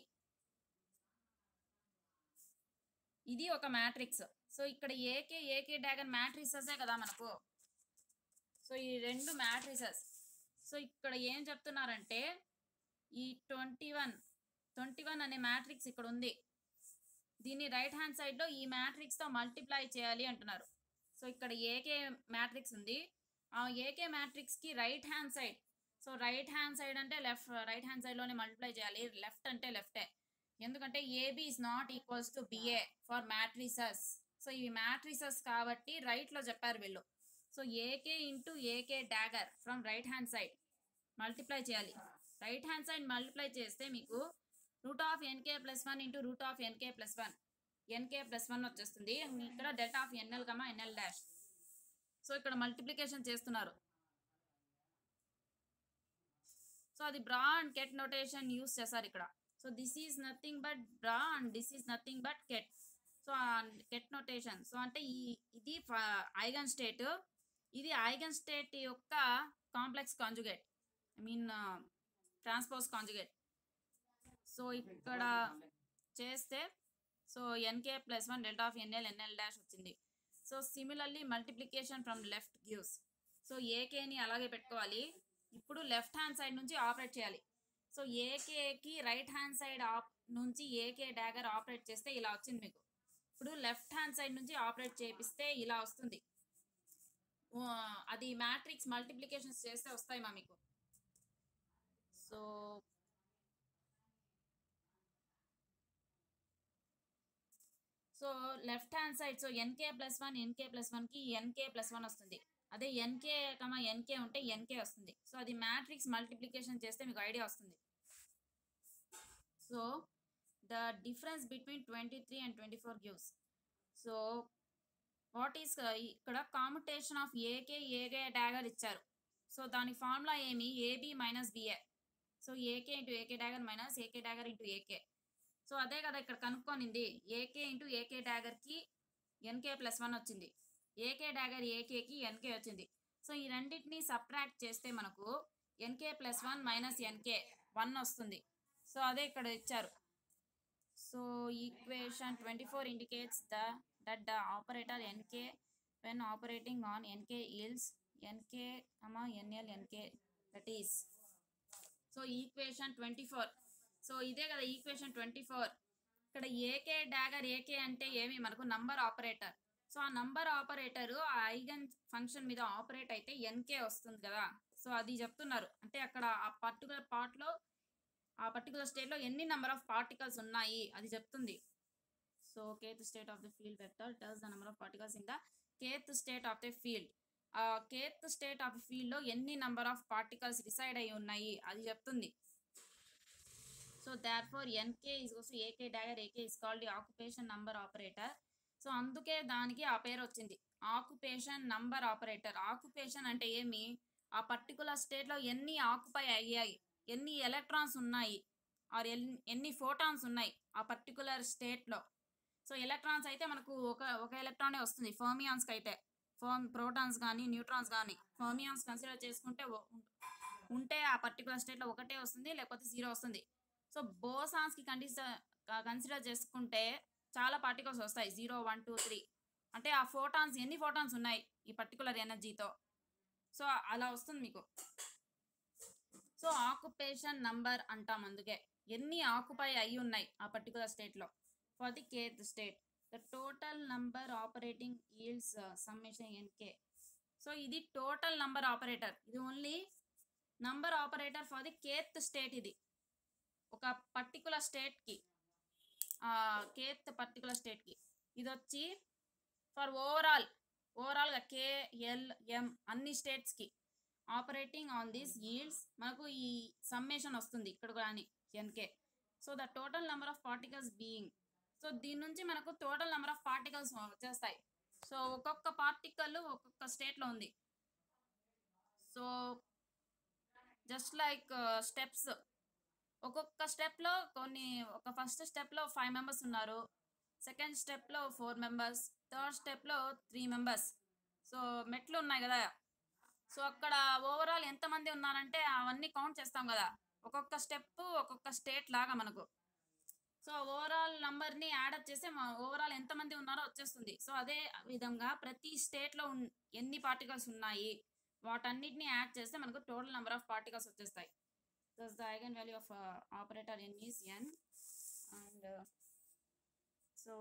Speaker 1: ఇది ఒక matrix so ఇక్కడ ఏకే ఏకే డాగన్ మ్యాట్రిక్సెసే కదా మనకు సో ఈ రెండు మ్యాట్రిసెస్ సో ఇక్కడ ఏం చెప్తున్నారంటే ఈ ట్వంటీ వన్ ట్వంటీ వన్ అనే మ్యాట్రిక్స్ ఇక్కడ ఉంది దీన్ని రైట్ హ్యాండ్ సైడ్లో ఈ మ్యాట్రిక్స్తో మల్టిప్లై చేయాలి అంటున్నారు సో ఇక్కడ ఏకే మ్యాట్రిక్స్ ఉంది ఆ ఏకే మ్యాట్రిక్స్కి right hand side so right hand side అంటే లెఫ్ట్ రైట్ హ్యాండ్ సైడ్లోనే మల్టిప్లై చేయాలి లెఫ్ట్ అంటే లెఫ్టే ఎందుకంటే a b is not equals to b a for matrices so ఇవి మ్యాట్రిసెస్ కాబట్టి రైట్లో చెప్పారు వీళ్ళు so a k into a k dagger from right hand side multiply చేయాలి రైట్ హ్యాండ్ సైడ్ మల్టిప్లై చేస్తే మీకు root of NK plus one into root of NK plus one n k plus one వచ్చేస్తుంది ఇక్కడ delta of n l comma n l dash so ఇక్కడ multiplication చేస్తున్నారు so అది bra and ket notation use చేశారు ఇక్కడ so this is nothing but bra and this is nothing but ket so ket notation so అంటే ఈ ఇది ఐగన్ స్టేట్ ఇది eigen state యొక్క complex conjugate I mean transpose conjugate so ఇక్కడ చేస్తే so n k plus one delta of n l n l dash వచ్చింది so similarly multiplication from left gives so ఏకేని అలాగే పెట్టుకోవాలి ఇప్పుడు లెఫ్ట్ హ్యాండ్ సైడ్ నుంచి ఆపరేట్ చేయాలి సో ఏకేకి రైట్ హ్యాండ్ సైడ్ ఆప్ నుంచి ఏకే డాగర్ ఆపరేట్ చేస్తే ఇలా వచ్చింది మీకు ఇప్పుడు లెఫ్ట్ హ్యాండ్ సైడ్ నుంచి ఆపరేట్ చేపిస్తే ఇలా వస్తుంది ఓ, అది మ్యాట్రిక్స్ మల్టిప్లికేషన్స్ చేస్తే వస్తాయి మా మీకు so so left hand side so n k plus one n k plus వన్కి ఎన్కే ప్లస్ వన్ వస్తుంది అదే ఎన్కే కమా ఎన్కే ఉంటే ఎన్కే వస్తుంది సో అది మ్యాట్రిక్స్ మల్టిప్లికేషన్ చేస్తే మీకు ఐడియా వస్తుంది so the difference between twenty three and twenty four gives so what is ఇక్కడ computation of a k AK dagger ఇచ్చారు సో దాని ఫార్ములా ఏమి a b minus b a so a k into a k dagger minus a k dagger into a k so అదే కదా ఇక్కడ కనుక్కొనింది a k into a k డాగర్కి n k plus one వచ్చింది ఏకే డాగర్ ఏకేకి ఎన్కే వచ్చింది సో ఈ రెండింటిని సబ్ట్రాక్ట్ చేస్తే మనకు n k plus one minus n k one వస్తుంది సో అదే ఇక్కడ ఇచ్చారు so equation twenty four indicates the that the operator n k when operating on nk yields nk comma nl nk that is so equation twenty four so ఇదే కదా equation twenty four ఇక్కడ a k dagger a k అంటే ఏమి మనకు number operator so ఆ number operator ఆ eigen function మీద operate అయితే ఎన్కే వస్తుంది కదా సో అది చెప్తున్నారు అంటే అక్కడ ఆ పర్టికులర్ పార్ట్లో ఆ పర్టికులర్ స్టేట్లో ఎన్ని నెంబర్ ఆఫ్ పార్టికల్స్ ఉన్నాయి అది చెప్తుంది so ket state of the field vector tells the number of particles in the kth state of the field ఆ కేత్ స్టేట్ ఆఫ్ ఫీల్డ్ లో ఎన్ని నెంబర్ ఆఫ్ పార్టికల్స్ డిసైడ్ అయి ఉన్నాయి అది చెప్తుంది so that for n k is also a k dagger a k is called occupation number operator so అందుకే దానికి ఆ పేరు వచ్చింది ఆక్యుపేషన్ నంబర్ ఆపరేటర్ ఆక్యుపేషన్ అంటే ఏమి ఆ పర్టికులర్ స్టేట్లో ఎన్ని ఆక్యుపై అయ్యాయి ఎన్ని ఎలక్ట్రాన్స్ ఉన్నాయి ఆర్ ఎన్ని ఫోటాన్స్ ఉన్నాయి ఆ పర్టికులర్ స్టేట్లో సో ఎలక్ట్రాన్స్ అయితే మనకు ఒక ఒక ఎలక్ట్రానే వస్తుంది ఫర్మియాన్స్కి అయితే ఫర్మ్ ప్రోటాన్స్ కానీ న్యూట్రాన్స్ కానీ ఫర్మియాన్స్ కన్సిడర్ చేసుకుంటే ఓ- ఉంటే ఆ పర్టికులర్ స్టేట్లో ఒకటే వస్తుంది లేకపోతే జీరో వస్తుంది సో బోసాన్స్కి కండిషన్ కన్సిడర్ చేసుకుంటే చాలా పార్టికల్స్ వస్తాయి జీరో వన్ టూ త్రీ అంటే ఆ ఫోటాన్స్ ఎన్ని ఫోటాన్స్ ఉన్నాయి ఈ పర్టికులర్ ఎనర్జీతో సో అలా వస్తుంది మీకు సో ఆక్యుపేషన్ నంబర్ అంటాం అందుకే ఎన్ని ఆక్యుపై అయి ఉన్నాయి ఆ పర్టికులర్ స్టేట్లో for the ket state the total number operating yields summation n k so ఇది టోటల్ నంబర్ ఆపరేటర్ ఇది only number operator for the ket state ఇది ఒక పర్టికులర్ స్టేట్కి కేత్ పర్టికులర్ స్టేట్కి ఇది వచ్చి ఫర్ ఓవరాల్ ఓవరాల్గా కేఎల్ఎం అన్ని స్టేట్స్కి ఆపరేటింగ్ ఆన్ దీస్ ఈల్డ్స్ మనకు ఈ సమ్మేషన్ వస్తుంది ఇక్కడ కానీ n k so the total number of particles being so దీని నుంచి మనకు టోటల్ నెంబర్ ఆఫ్ పార్టికల్స్ వచ్చేస్తాయి సో ఒక్కొక్క పార్టికల్ ఒక్కొక్క స్టేట్లో ఉంది సో జస్ట్ లైక్ స్టెప్స్ ఒక్కొక్క స్టెప్లో కొన్ని ఒక ఫస్ట్ స్టెప్లో ఫైవ్ మెంబర్స్ ఉన్నారు సెకండ్ స్టెప్లో ఫోర్ మెంబర్స్ థర్డ్ స్టెప్లో త్రీ మెంబర్స్ సో మెట్లు ఉన్నాయి కదా సో అక్కడ ఓవరాల్ ఎంతమంది ఉన్నారంటే అవన్నీ కౌంట్ చేస్తాం కదా ఒక్కొక్క స్టెప్ ఒక్కొక్క స్టేట్ లాగా మనకు సో ఓవరాల్ నంబర్ని యాడప్ చేస్తే ఓవరాల్ ఎంతమంది ఉన్నారో వచ్చేస్తుంది సో అదే విధంగా ప్రతి స్టేట్లో ఎన్ని పార్టికల్స్ ఉన్నాయి వాటన్నిటిని యాడ్ చేస్తే మనకు టోటల్ నెంబర్ ఆఫ్ పార్టికల్స్ వచ్చేస్తాయి thus the eigen value of operator n is n and so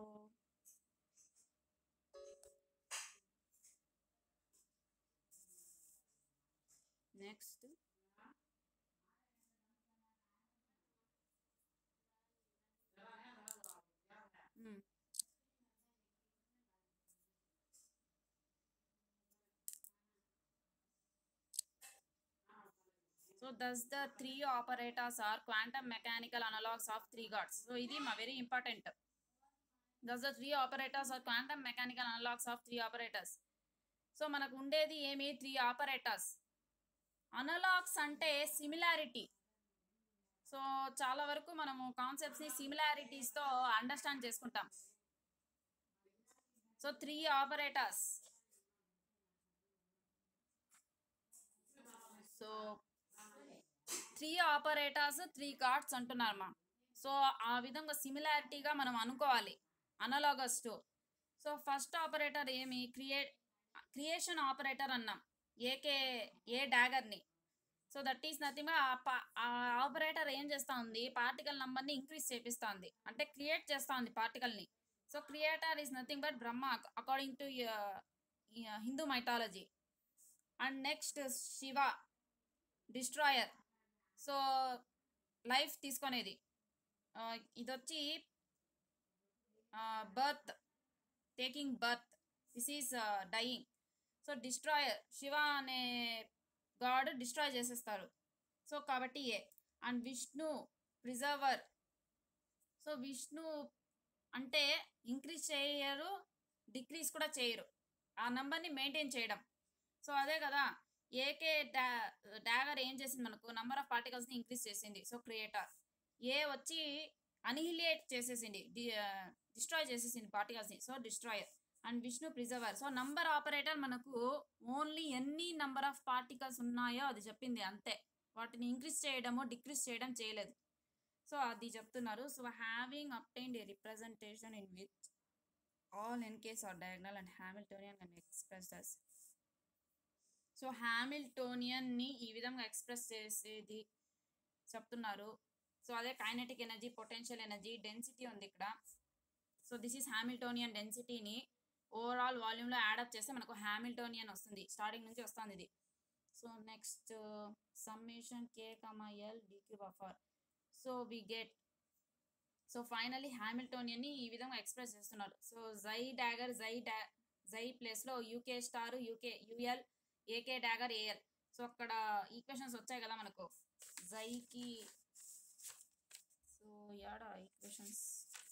Speaker 1: next so thus the three operators are quantum mechanical analogs of three gods so ఇది మా very important thus the three operators are quantum mechanical analogs of three operators so మనకు ఉండేది ఏమి three operators analogs అంటే similarity so చాలా వరకు మనము కాన్సెప్ట్స్ని సిమిలారిటీస్తో అండర్స్టాండ్ చేసుకుంటాం so three operators so three operators three cards అంటున్నారు మా సో ఆ విధంగా సిమిలారిటీగా మనం అనుకోవాలి analogous to so first operator ఏమి క్రియేట్ క్రియేషన్ ఆపరేటర్ అన్నాం ఏకే ఏ డాగర్ని సో దట్ ఈస్ నథింగ్ ఆ ఆపరేటర్ ఏం చేస్తూ ఉంది పార్టికల్ నంబర్ని ఇంక్రీజ్ చేపిస్తూ ఉంది అంటే క్రియేట్ చేస్తూ ఉంది పార్టికల్ని so creator is nothing but Brahma according to Hindu mythology and next Shiva destroyer so life తీసుకునేది ఆ, ఇది వచ్చి birth taking birth this is dying so destroyer Shiva అనే గాడ్ డిస్ట్రాయ్ చేసేస్తారు సో కాబట్టి a and Vishnu preserver so Vishnu అంటే ఇంక్రీజ్ చేయరు డిక్రీజ్ కూడా చేయరు ఆ నెంబర్ని మెయింటైన్ చేయడం సో అదే కదా ఏకే డా డాగర్ ఏం చేసింది మనకు నంబర్ ఆఫ్ పార్టికల్స్ని ఇంక్రీజ్ చేసింది సో క్రియేటర్ ఏ వచ్చి అనిహిలియేట్ చేసేసింది డిస్ట్రాయ్ చేసేసింది పార్టికల్స్ని so destroyer and Vishnu preserver so number operator మనకు ఓన్లీ ఎన్ని నంబర్ ఆఫ్ పార్టికల్స్ ఉన్నాయో అది చెప్పింది అంతే వాటిని ఇంక్రీజ్ చేయడము డిక్రీజ్ చేయడం చేయలేదు సో అది చెప్తున్నారు so having obtained a representation in which all n k's are diagonal and Hamiltonian and express as so హ్యామిల్టోనియన్ని ఈ విధంగా ఎక్స్ప్రెస్ చేసేది చెప్తున్నారు సో అదే kinetic energy potential energy density ఉంది ఇక్కడ సో దిస్ ఈస్ హ్యామిల్టోనియన్ డెన్సిటీని ఓవరాల్ వాల్యూమ్లో యాడప్ చేస్తే మనకు హ్యామిల్టోనియన్ వస్తుంది స్టార్టింగ్ నుంచి వస్తుంది ఇది so next summation k comma l d q buffer so we get so finally హ్యామిల్టోనియన్ని ఈ విధంగా ఎక్స్ప్రెస్ చేస్తున్నారు సో జై డాగర్ జై డా జై ప్లేస్లో u k star u k u l a k dagger a l so అక్కడ ఈక్వేషన్స్ వచ్చాయి కదా మనకు జైకి సో యాడా ఈక్వేషన్స్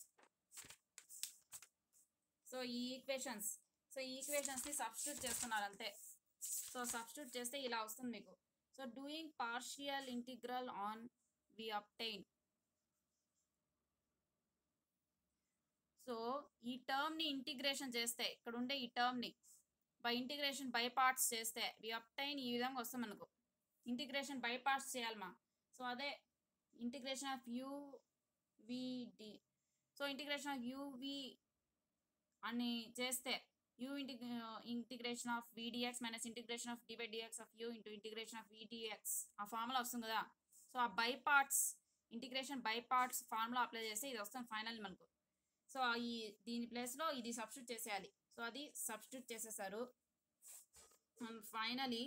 Speaker 1: సో ఈ ఈక్వేషన్స్ సో ఈ ఈక్వేషన్స్ని సబ్స్టిట్యూట్ చేస్తున్నారు అంతే సో సబ్స్టిట్యూట్ చేస్తే ఇలా వస్తుంది మీకు so doing partial integral on we obtain so ఈ టర్మ్ని ఇంటిగ్రేషన్ చేస్తే ఇక్కడ ఉండే ఈ టర్మ్ని బై ఇంటిగ్రేషన్ బై పార్ట్స్ చేస్తే వి అప్టైన్ ఈ విధంగా వస్తుంది మనకు ఇంటిగ్రేషన్ బై పార్ట్స్ చేయాలమ్మా సో అదే integration of u v d so integration of u v అని చేస్తే యూ ఇంటి integration of v d x minus integration of d by d x of u into integration of v d x ఆ ఫార్ములా వస్తుంది కదా సో ఆ by parts integration by parts formula apply చేస్తే ఇది వస్తుంది ఫైనల్ మనకు సో ఈ దీని ప్లేస్లో ఇది సబ్స్టిట్యూట్ చేసేయాలి సో అది సబ్స్టిట్యూట్ చేసేసారు and finally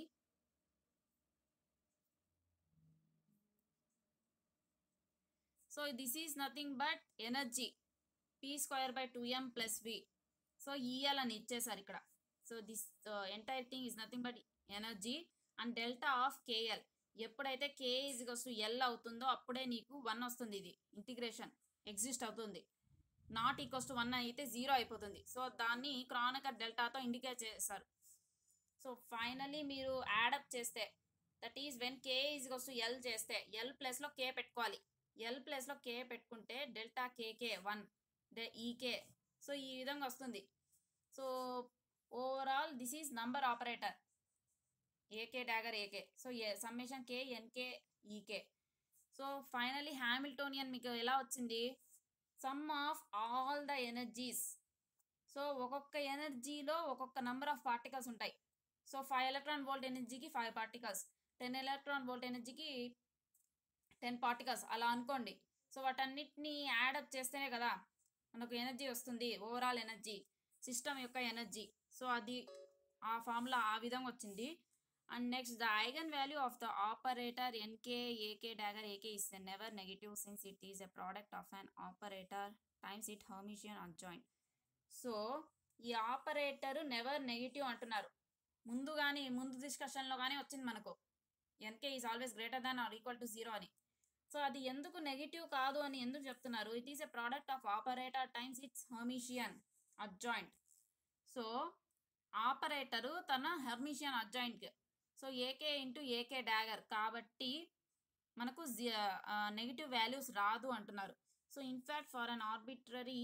Speaker 1: so this is nothing but energy P square by two m plus v so e l అని ఇచ్చేసారు ఇక్కడ so this entire thing is nothing but energy and delta of k l ఎప్పుడైతే k is to L అవుతుందో అప్పుడే నీకు one వస్తుంది ఇది integration exist అవుతుంది నాట్ ఈక్వల్స్ టు వన్ అయితే జీరో అయిపోతుంది సో దాన్ని క్రానికర్ డెల్టాతో ఇండికేట్ చేస్తారు సో ఫైనలీ మీరు యాడప్ చేస్తే that is when K is to l చేస్తే ఎల్ ప్లస్లో కే పెట్టుకోవాలి ఎల్ ప్లస్లో కే పెట్టుకుంటే డెల్టా కేకే వన్ డే ఈకే సో ఈ విధంగా వస్తుంది so overall this is number operator a k dagger a k so a summation k n k e k so finally Hamiltonian మీకు ఎలా వచ్చింది sum of all the energies so ఒక్కొక్క ఎనర్జీలో ఒక్కొక్క నెంబర్ ఆఫ్ పార్టికల్స్ ఉంటాయి సో ఫైవ్ ఎలక్ట్రాన్ వోల్ట్ ఎనర్జీకి five particles ten electron volt ఎనర్జీకి ten particles అలా అనుకోండి సో వాటన్నిటిని యాడప్ చేస్తేనే కదా మనకు ఎనర్జీ వస్తుంది ఓవరాల్ ఎనర్జీ సిస్టమ్ యొక్క ఎనర్జీ సో అది ఆ ఫార్ములా ఆ విధంగా వచ్చింది and next the eigen value of the operator n k a k dagger a k is never negative since it is a product of an operator times it Hermitian adjoint so ఈ operator never negative అంటున్నారు ముందు కానీ ముందు డిస్కషన్లో కానీ వచ్చింది మనకు n k is always greater than or equal to zero అని సో అది ఎందుకు నెగిటివ్ కాదు అని ఎందుకు చెప్తున్నారు it is a product of operator times its Hermitian adjoint so operator తన Hermitian adjoint so a k into a k dagger కాబట్టి మనకు నెగిటివ్ వాల్యూస్ రాదు అంటున్నారు so in fact for an arbitrary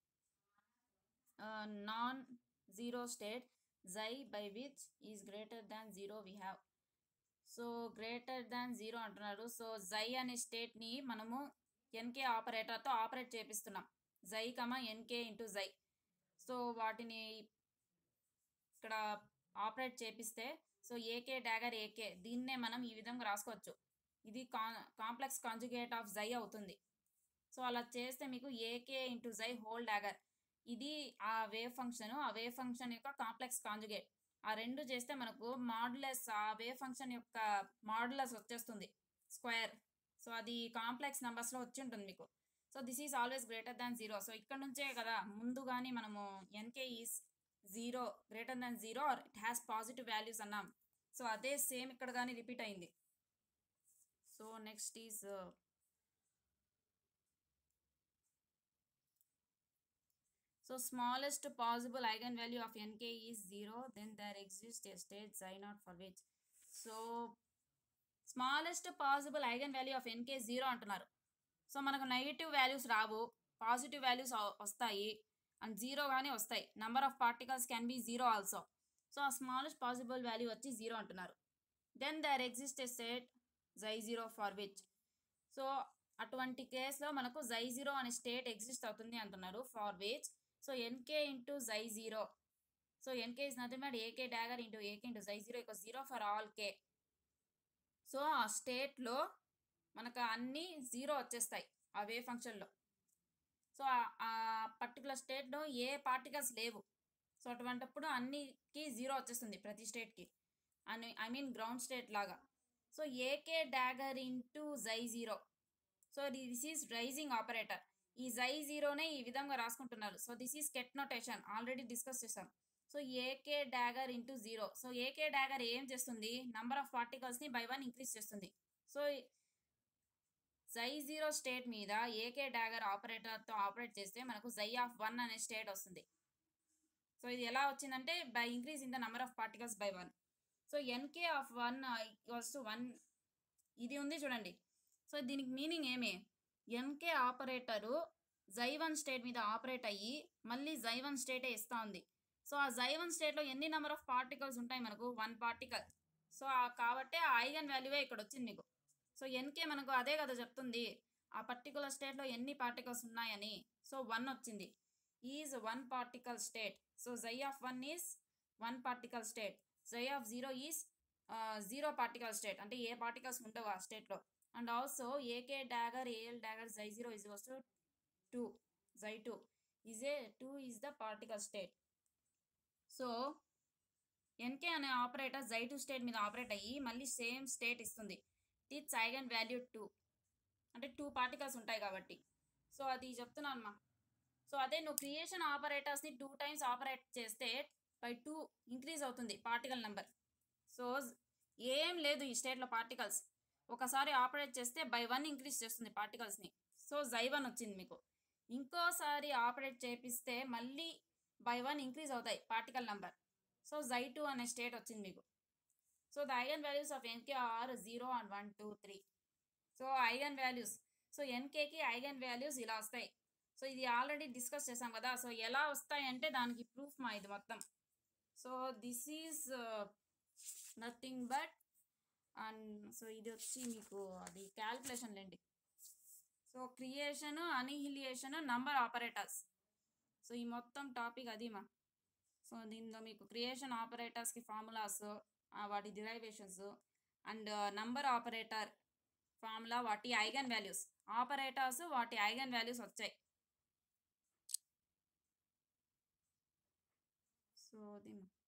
Speaker 1: non zero state జై by which is greater than zero we have so greater than zero అంటున్నారు so జై అనే స్టేట్ని మనము ఎన్కే ఆపరేటర్తో ఆపరేట్ చేపిస్తున్నాం జై కమా ఎన్కే ఇంటూ జై సో వాటిని ఇక్కడ ఆపరేట్ చేపిస్తే సో ఏకే డాగర్ ఏకే దీన్నే మనం ఈ విధంగా రాసుకోవచ్చు ఇది కా కాంప్లెక్స్ కాంజుగేట్ ఆఫ్ జై అవుతుంది సో అలా చేస్తే మీకు ఏకే ఇంటూ జై హోల్ డాగర్ ఇది ఆ వేవ్ ఫంక్షన్ ఆ వేవ్ ఫంక్షన్ యొక్క కాంప్లెక్స్ కాంజుగేట్ ఆ రెండు చేస్తే మనకు మాడ్యులస్ ఆ వేవ్ ఫంక్షన్ యొక్క మాడ్యులస్ వచ్చేస్తుంది స్క్వేర్ సో అది కాంప్లెక్స్ నెంబర్స్లో వచ్చి ఉంటుంది మీకు so this is always greater than zero so ఇక్కడ నుంచే కదా ముందు కానీ మనము n k is zero greater than zero or it has positive values అన్నాం సో అదే సేమ్ ఇక్కడ కానీ రిపీట్ అయింది so next is so smallest possible eigen value of n k is zero then there exist a state జై naught for which so smallest possible eigen value of n k zero అంటున్నారు so మనకు negative values రావు positive values వస్తాయి and zero కానీ వస్తాయి number of particles can be zero also so ఆ smallest possible value వచ్చి zero అంటున్నారు then there exist a state జై జీరో ఫర్ విచ్ సో అటువంటి కేసులో మనకు జై జీరో అనే స్టేట్ ఎగ్జిస్ట్ అవుతుంది అంటున్నారు for which so n k into జై zero so n k is nothing but a k dagger into a k into జై zero equal zero for all k so ఆ స్టేట్లో మనకు అన్ని జీరో వచ్చేస్తాయి ఆ వే ఫంక్షన్లో సో ఆ పర్టికులర్ స్టేట్లో ఏ పార్టికల్స్ లేవు సో అటువంటప్పుడు అన్నికి జీరో వచ్చేస్తుంది ప్రతి స్టేట్కి అని ఐ మీన్ గ్రౌండ్ స్టేట్ లాగా సో ఏకే డాగర్ ఇంటూ జై zero so this is raising operator ఈ జై జీరోనే ఈ విధంగా రాసుకుంటున్నారు so this is ket notation already discuss చేశాం so AK dagger into zero so AK dagger ఏం చేస్తుంది నంబర్ ఆఫ్ పార్టికల్స్ని బై వన్ ఇంక్రీజ్ చేస్తుంది సో జై జీరో స్టేట్ మీద ఏకే డాగర్ ఆపరేటర్తో ఆపరేట్ చేస్తే మనకు జై ఆఫ్ వన్ అనే స్టేట్ వస్తుంది సో ఇది ఎలా వచ్చిందంటే by increase in the number of particles by one so n k of one equals to one ఇది ఉంది చూడండి సో దీనికి మీనింగ్ ఏమి ఎన్కే ఆపరేటరు జై వన్ స్టేట్ మీద ఆపరేట్ అయ్యి మళ్ళీ జై వన్ స్టేటే ఇస్తూ ఉంది సో ఆ జై వన్ స్టేట్లో ఎన్ని నెంబర్ ఆఫ్ పార్టికల్స్ ఉంటాయి మనకు వన్ పార్టికల్ సో కాబట్టి ఆ ఐగన్ వాల్యూవే ఇక్కడ వచ్చింది మీకు సో ఎన్కే మనకు అదే కదా చెప్తుంది ఆ పర్టికులర్ స్టేట్లో ఎన్ని పార్టికల్స్ ఉన్నాయని సో వన్ వచ్చింది is one particle state so జై of one is one particle state జై of zero is zero particle state అంటే ఏ పార్టికల్స్ ఉండవు ఆ స్టేట్లో and also a k dagger a l dagger జై జీరో ఇస్ వస్తు టూ జై two is a two is the particle state so n k అనే ఆపరేటర్ జై టూ స్టేట్ మీద ఆపరేట్ అయ్యి మళ్ళీ సేమ్ స్టేట్ ఇస్తుంది ఇట్స్ ఐగన్ వాల్యూ టూ అంటే టూ పార్టికల్స్ ఉంటాయి కాబట్టి సో అది చెప్తున్నాను మా సో అదే నువ్వు క్రియేషన్ ఆపరేటర్స్ని టూ టైమ్స్ ఆపరేట్ చేస్తే బై టూ ఇంక్రీజ్ అవుతుంది పార్టికల్ నెంబర్ సో ఏం లేదు ఈ స్టేట్లో పార్టికల్స్ ఒకసారి ఆపరేట్ చేస్తే బై వన్ ఇంక్రీజ్ చేస్తుంది పార్టికల్స్ని సో జై వన్ వచ్చింది మీకు ఇంకోసారి ఆపరేట్ చేపిస్తే మళ్ళీ బై వన్ ఇంక్రీజ్ అవుతాయి పార్టికల్ నెంబర్ సో జై టూ అనే స్టేట్ వచ్చింది మీకు so the eigen values of n k are zero and one two three so eigen values so ఎన్కేకి ఐగన్ వాల్యూస్ ఇలా వస్తాయి సో ఇది ఆల్రెడీ డిస్కస్ చేసాం కదా సో ఎలా వస్తాయి అంటే దానికి ప్రూఫ్ మా ఇది మొత్తం so this is nothing but and so ఇది వచ్చి మీకు అది క్యాల్కులేషన్ లేండి so creation annihilation number operators so ఈ మొత్తం టాపిక్ అది మా సో దీనిలో మీకు క్రియేషన్ ఆపరేటర్స్కి ఫార్ములాస్ వాటి derivations and number operator formula వాటి ఐగన్ వాల్యూస్ ఆపరేటర్స్ వాటి ఐగన్ వాల్యూస్ వచ్చాయి సో అది